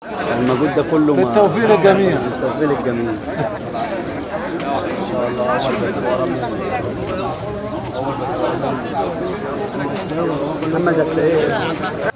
المجهود ده كله مع- بالتوفيق للجميع. بالتوفيق للجميع ان شاء الله عمر بس محمد هتلاقيه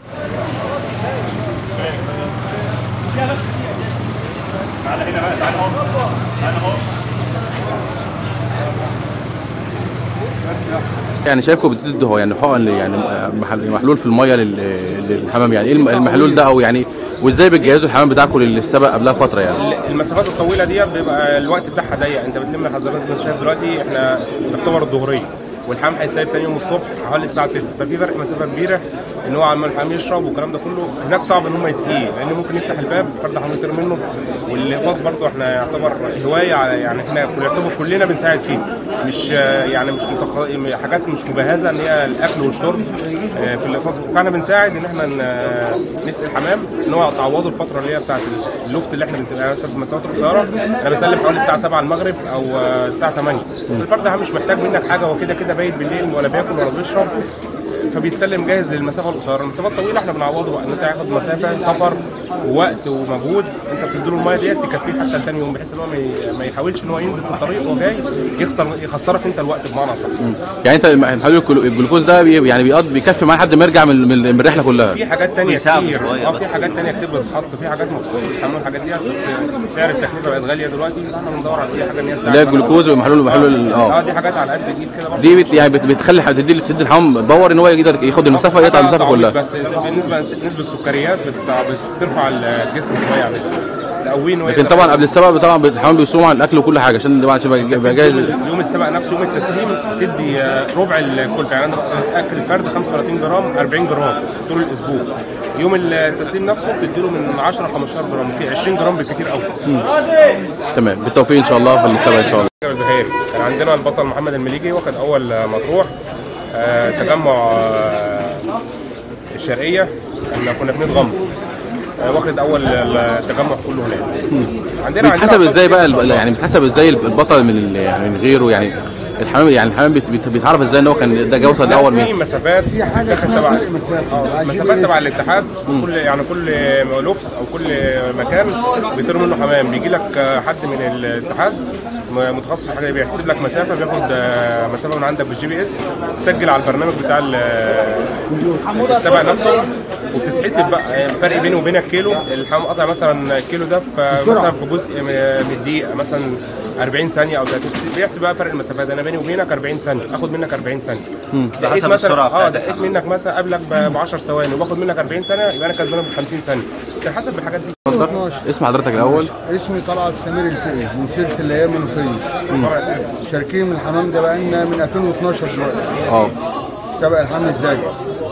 يعني شايفكم بتدوا يعني حقن يعني محل- محلول في الميه لل- للحمام يعني ايه الم- المحلول ده او يعني وازاي بتجهزوا الحمام بتاعكم للسبق قبلها فتره يعني المسافات الطويله دي بيبقى الوقت بتاعها ضيق انت بتلم الحضانات زي ما انت شايف دلوقتي احنا نعتبر الظهريه والحمام هيسيب تاني يوم الصبح حوالي الساعه 6 ففي فرق مسافه كبيره ان هو عمال الحمام يشرب والكلام ده كله هناك صعب ان هم يسقيه لان ممكن يفتح الباب فرد حمام يطير منه والفاس برضه احنا يعتبر هوايه على- يعني احنا كل- يعتبر كلنا بنساعد فيه مش آه، يعني مش متخ... حاجات مش مجهزه ان هي الاكل والشرب آه، في الفاس فاحنا بنساعد ان احنا ن- نسقي الحمام ان هو تعوضه الفتره اللي هي بتاعت اللفت اللي احنا بنسيبها يعني مثلا في المسافات القصيره انا بسلم حوالي الساعه 7 المغرب او آه، الساعه 8 الفرد ده مش محتاج منك حاجه هو كده كده بايت بالليل ولا بياكل ولا بيشرب فبيسلم جاهز للمسافه القصيره، المسافه الطويله احنا بنعوضه بقى ان انت هياخد مسافه سفر ووقت ومجهود انت بتديله الميه ديت تكفيه حتى لتاني يوم بحيث ان هو ما ي- ما يحاولش ان هو ينزل في الطريق وهو جاي يخسر يخسرك انت الوقت بمعنى صح. يعني انت محلول الجلو- الجلوكوز ده بي- يعني بيقضي بيكفي معاه لحد ما يرجع من من من الرحله كلها في حاجات تانية بيساعد كتير شوية اه بس. في حاجات تانية كتير بتتحط في حاجات مخصوص للحمام والحاجات ديت بس سعر التكلفه بقت غاليه دلوقتي احنا بندور على اي حاجه ان هي تساعد اللي هي الجلوكوز ومحلول محلول ال- اه اه دي حاجات على قد الايد كده برضه دي بت يعني بت- بتخلي تدي تدي الحمام باور ان هو يقدر ياخد المسافه يقطع المسافه تعويض كلها بس بالنسبه نسبه السكريات بت- بترفع الجسم شويه عليه تقويه لكن طبعا قبل السبق طبعا الحمام بيصوم عن الاكل وكل حاجه عشان طبعا عشان يبقى يبقى جاهز يوم السبق نفسه يوم التسليم تدي آه، ربع الكلفه يعني أنا اكل الفرد 35 جرام 40 جرام طول الاسبوع يوم التسليم نفسه بتديله من 10 ل 15 جرام في 20 جرام بالكثير قوي تمام بالتوفيق ان شاء الله في السبق ان شاء الله البهاري كان عندنا البطل محمد المليجي واخد اول آه، مطروح آه، تجمع آه، الشرقيه كنا كنا في ميت غمر آه، واخد اول التجمع كله هناك عندنا بيتحسب عندنا ازاي بقى أبطال الب- يعني بيتحسب ازاي البطل من ال- يعني من غيره يعني الحمام يعني الحمام بيت- بيت- بيتعرف ازاي ان هو كان ده جه وصل الاول في مين مسافات تاخد تبع آه، مسافات تبع الاتحاد كل يعني كل لفت او كل مكان بيطير منه حمام بيجي لك آه، حد من الاتحاد م- متخصص في الحاجه دي بيحسب لك مسافه بياخد آه، مسافه من عندك بالجي بي اس تسجل على البرنامج بتاع ال- السبق نفسه وبتتحسب بقى يعني الفرق بينه وبينك كيلو الحمام قطع مثلا الكيلو ده في مثلا في جزء من من الدقيقه مثلا 40 ثانيه او 30 بيحسب بقى فرق المسافات انا بيني وبينك 40 ثانيه اخد منك 40 ثانيه دقيت حسب مثلا السرعة اه بتاعت دقيت منك مثلا قبلك ب 10 ثواني وباخد منك 40 ثانيه يبقى انا كسبانك ب 50 ثانيه تحسب بالحاجات دي اتفضل. اسم حضرتك الاول اسمي طلعت سمير الفقي من سلسله الايام المنوفيه شاركين من الحمام ده بقالنا من 2012 دلوقتي اه سبق الحمل الزاجل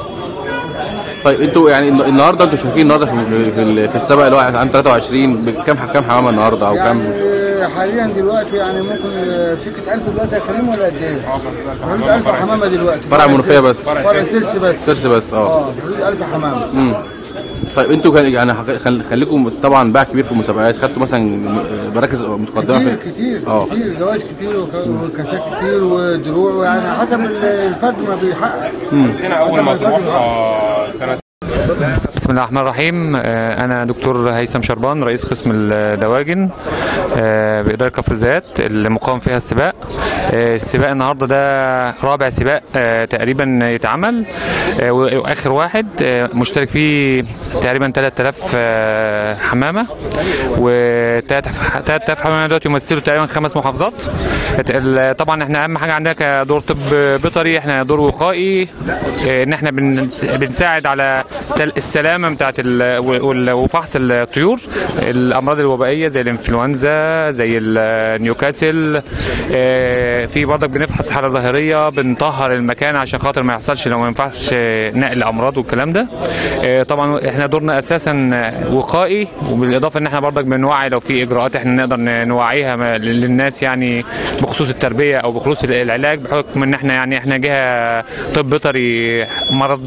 طيب انتوا يعني الن- النهارده انتوا شايفين النهارده في في, ال- في السبق اللي هو عن 23 بكام كام حمامه النهارده او كام يعني حاليا دلوقتي يعني ممكن آه، سكه 1000 دلوقتي يا كريم ولا قد ايه؟ في حدود 1000 حمامه دلوقتي فرع منوفيه بس فرع سلس بس ترس بس اه اه في حدود 1000 حمامه امم طيب انتوا كان يعني حق- خل- خليكم طبعا باع كبير في المسابقات خدتوا مثلا م- مراكز متقدمه كتير في كتير اه. كتير جوائز كتير وك- وكاسات كتير ودروع ويعني حسب ال- الفرد ما بيحقق هنا اول ما تروح آه، سنه بسم الله الرحمن الرحيم آه، انا دكتور هيثم شربان رئيس قسم الدواجن آه، باداره كفر الزيات اللي مقام فيها السباق آه، السباق النهارده ده رابع سباق آه، تقريبا يتعمل آه، واخر واحد آه، مشترك فيه تقريبا 3000 آه، حمامه و 3000 حمامه دلوقتي يمثلوا تقريبا خمس محافظات ال- طبعا احنا اهم حاجه عندنا كدور طب بيطري احنا دور وقائي آه، ان احنا بنس- بنساعد على سل- السلامه بتاعت ال- وال- وفحص الطيور الامراض الوبائيه زي الانفلونزا زي النيوكاسل آه، في برضك بنفحص حاله ظاهريه بنطهر المكان عشان خاطر ما يحصلش لو ما ينفعش آه، نقل امراض والكلام ده آه، طبعا احنا دورنا اساسا وقائي وبالاضافه ان احنا برضك بنوعي لو في اجراءات احنا نقدر ن- نوعيها ما- للناس يعني بخصوص التربيه او بخصوص العلاج بحكم ان احنا يعني احنا جهه طب بيطري مرض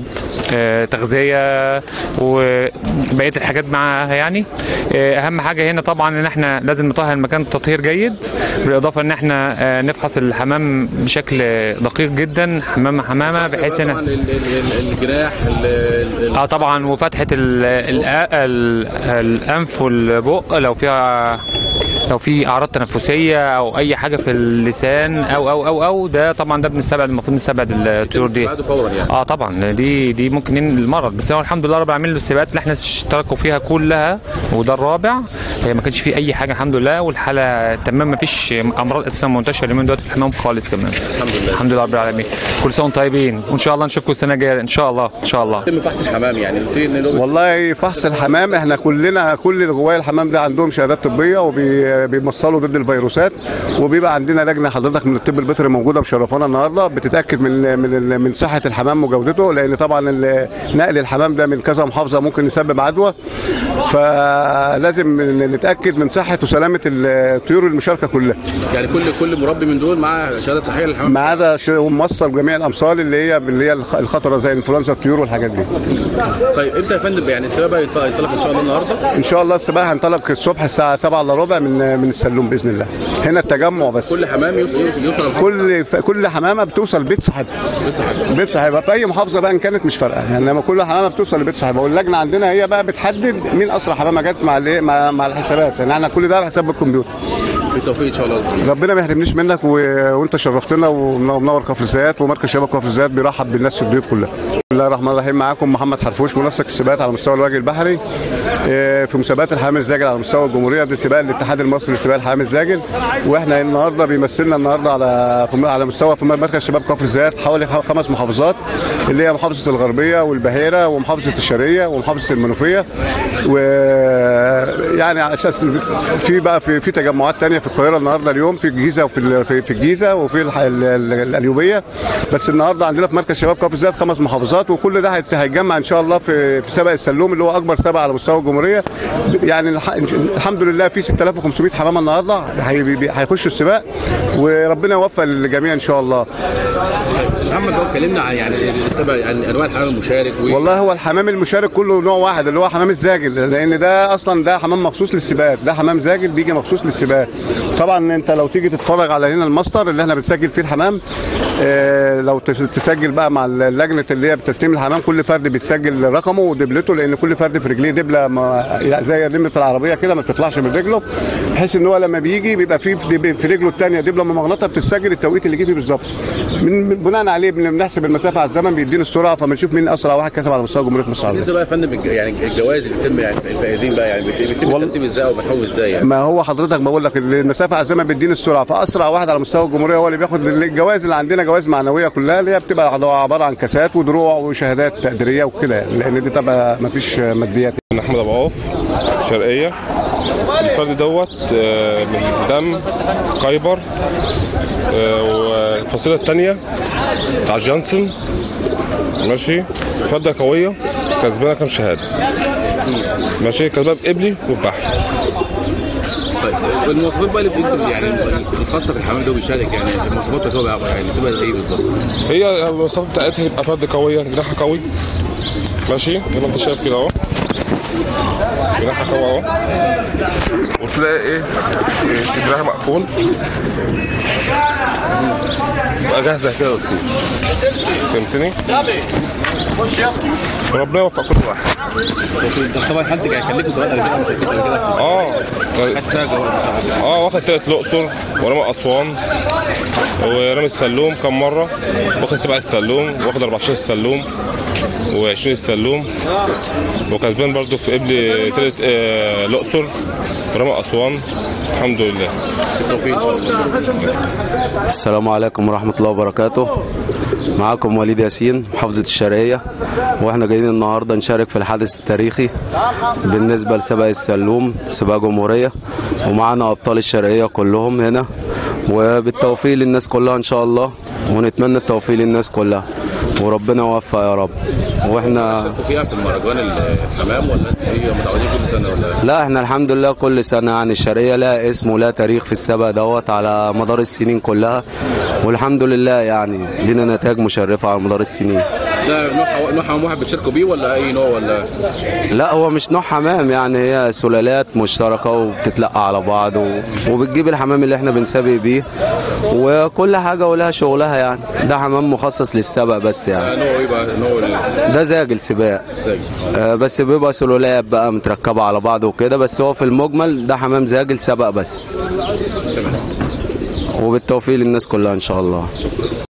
آه، تغذيه وبقيه الحاجات معاها يعني آه، اهم حاجه هنا طبعا ان احنا لازم نطهر المكان تطهير جيد بالاضافه ان احنا آه، نفحص الحمام بشكل دقيق جدا حمامه حمامه بحيث طبعا ان ال- ال- ال- الجناح ال- ال- اه طبعا وفتحه ال ال ال الانف والبق لو فيها لو في اعراض تنفسيه او اي حاجه في اللسان او او او او ده طبعا ده بنستبعد المفروض نستبعد الطيور دي بعده فورا يعني اه طبعا دي دي ممكن ننقل المرض بس هو الحمد لله رب العالمين السباقات اللي احنا اشتركوا فيها كلها وده الرابع هي ما كانش فيه اي حاجه الحمد لله والحاله تمام ما فيش امراض اساسا منتشره اليومين دلوقتي في الحمام خالص كمان الحمد لله الحمد لله رب العالمين كل سنه وانتم طيبين وان شاء الله نشوفكم السنه الجايه ان شاء الله ان شاء الله يتم فحص الحمام يعني قلت لي ان له والله فحص الحمام احنا كلنا كل اللي جوايا الحمام ده عندهم شهادات طبيه وبيمصلوا ضد الفيروسات وبيبقى عندنا لجنه حضرتك من الطب البيطري موجوده مشرفانا النهارده بتتاكد من من من صحه الحمام وجودته لان طبعا ال- نقل الحمام ده من كذا محافظه ممكن يسبب عدوى فلازم نتاكد من صحه وسلامه الطيور المشاركه كلها يعني كل كل مربي من دول معاه شهاده صحيه للحمام ما عدا ش- موصل جميع الامصال اللي هي اللي هي الخ- الخطره زي انفلونزا الطيور والحاجات دي طيب انت يا فندم يعني السباق هينطلق هينطلق ان شاء الله النهارده ان شاء الله السباق هينطلق الصبح الساعه 7 الا ربع من من السلوم باذن الله هنا التجمع بس كل حمام يوصل يوصل, يوصل للحمام. كل ف- كل حمامه بتوصل بيت صاحبها بيت صاحبها في اي محافظه بقى ان كانت مش فارقه يعني لما كل حمامه بتوصل لبيت صاحبها واللجنه عندنا هي بقى بتحدد مين اسرع حمامه جت مع الايه مع, مع الحسابات يعني احنا كل ده بحساب الكمبيوتر بالتوفيق ان شاء الله ربنا ما يحرمنيش منك و... وانت شرفتنا ومنور كفر الزيات ومركز شباب كفر الزيات بيرحب بالناس في الضيوف كلها بسم الله الرحمن الرحيم معاكم محمد حرفوش منسق السباقات على مستوى الوجه البحري آه، في مسابقات الحمام الزاجل على مستوى الجمهوريه دي سباق الاتحاد المصري لسباق الحمام الزاجل واحنا النهارده بيمثلنا النهارده على في- على مستوى في مركز شباب كفر الزيات حوالي خ- خمس محافظات اللي هي محافظه الغربيه والبحيره ومحافظه الشرقيه ومحافظه المنوفيه ويعني على اساس في بقى في في تجمعات تانية في القاهره النهارده اليوم في الجيزه وفي ال- في في الجيزه وفي الح- ال- ال- القليوبيه بس النهارده عندنا في مركز شباب كفر الزيات خمس محافظات وكل ده هيت- هيتجمع ان شاء الله في في سبق السلوم اللي هو اكبر سبق على مستوى الجمهوريه يعني الح- الحمد لله في 6500 حمامه النهارده هي- بي- هيخشوا السباق وربنا يوفق الجميع ان شاء الله محمد هو اتكلمنا عن يعني السباق يعني انواع الحمام المشارك و... والله هو الحمام المشارك كله نوع واحد اللي هو حمام الزاجل لان ده اصلا ده حمام مخصوص للسباقات ده حمام زاجل بيجي مخصوص للسباقات طبعا انت لو تيجي تتفرج على هنا الماستر اللي احنا بنسجل فيه الحمام آه لو تس- تسجل بقى مع اللجنه اللي هي بتسليم الحمام كل فرد بيتسجل رقمه ودبلته لان كل فرد في رجليه دبله ما زي دبله العربيه كده ما بتطلعش من رجله بحيث ان هو لما بيجي بيبقى في في رجله الثانيه دبله ممغنطه بتسجل التوقيت اللي جه فيه بالظبط من من- بناء عليه بن- بنحسب المسافه على الزمن بيدينا السرعه فبنشوف مين اسرع واحد كسب على مستوى جمهوريه مصر العربيه بالنسبه بقى يا فندم الج- يعني الجوائز اللي بتتم يعني الفائزين بقى يعني بت- بيتم والله- الترتيب ازاي او بنحوم ازاي يعني ما هو حضرتك بقول لك المسافه على الزمن بيديني السرعه فاسرع واحد على مستوى الجمهوريه هو اللي بياخد الجوائز اللي عندنا جوائز معنويه كلها اللي هي بتبقى عباره عن كاسات ودروع وشهادات تقديريه وكده يعني، لان دي طبعا ما فيش ماديات احمد ابو عوف شرقيه الفرد دوت آه، من دم قيبر آه، والفصيله الثانيه بتاع جانسون ماشي فرده قويه كسبانه كام شهاده ماشي كسبانه بقبلي وبحر طيب المواصفات بقى اللي بتنتج يعني الخاصه في الحمام اللي هو بيشارك يعني المواصفات بتبقى يعني بتبقى ايه بالظبط؟ هي المواصفات بتاعتها تبقى فرد قويه جناحها قوي ماشي زي ما انت شايف كده اهو جناحها قوي اهو وتلاقي ايه إيه، صدرها مقفول تبقى جاهزه كده وتطير فهمتني؟ ربنا يوفق كل واحد طبعا حد يعني كان لكم سؤال قبل كده أو شاركت قبل كده في اه حد فيها جوائز اه واخد تالت الاقصر ورمى اسوان ورمي السلوم كم مره واخد سبع السلوم واخد 14 السلوم و20 السلوم وكسبان برضو في قبل تالت آه الاقصر ورمى اسوان الحمد لله بالتوفيق ان شاء الله السلام عليكم ورحمة الله وبركاته معاكم وليد ياسين محافظة الشرقية واحنا جايين النهاردة نشارك في الحدث التاريخي بالنسبة لسباق السلوم سباق جمهورية ومعانا أبطال الشرقية كلهم هنا وبالتوفيق للناس كلها إن شاء الله ونتمنى التوفيق للناس كلها وربنا يوفق يا رب واحنا شاركوا فيها في المهرجان الحمام ولا انت هي متعودين كل سنه ولا لا احنا الحمد لله كل سنة يعني الشرقية لها اسم ولها تاريخ في السبق دوت على مدار السنين كلها والحمد لله يعني لنا نتائج مشرفة على مدار السنين ده نوع حو- نوع حمام واحد بتشاركوا بيه ولا اي نوع ولا لا هو مش نوع حمام يعني هي سلالات مشتركة وبتتلقى على بعض و... وبتجيب الحمام اللي احنا بنسابق بيه وكل حاجة ولها شغلها يعني ده حمام مخصص للسبق بس يعني نوع ايه بقى نوع ال- ده زاجل سباق زي آه، بس بيبقى سلالات بقى متركبة على بعض وكده بس هو في المجمل ده حمام زاجل سبق بس وبالتوفيق للناس كلها ان شاء الله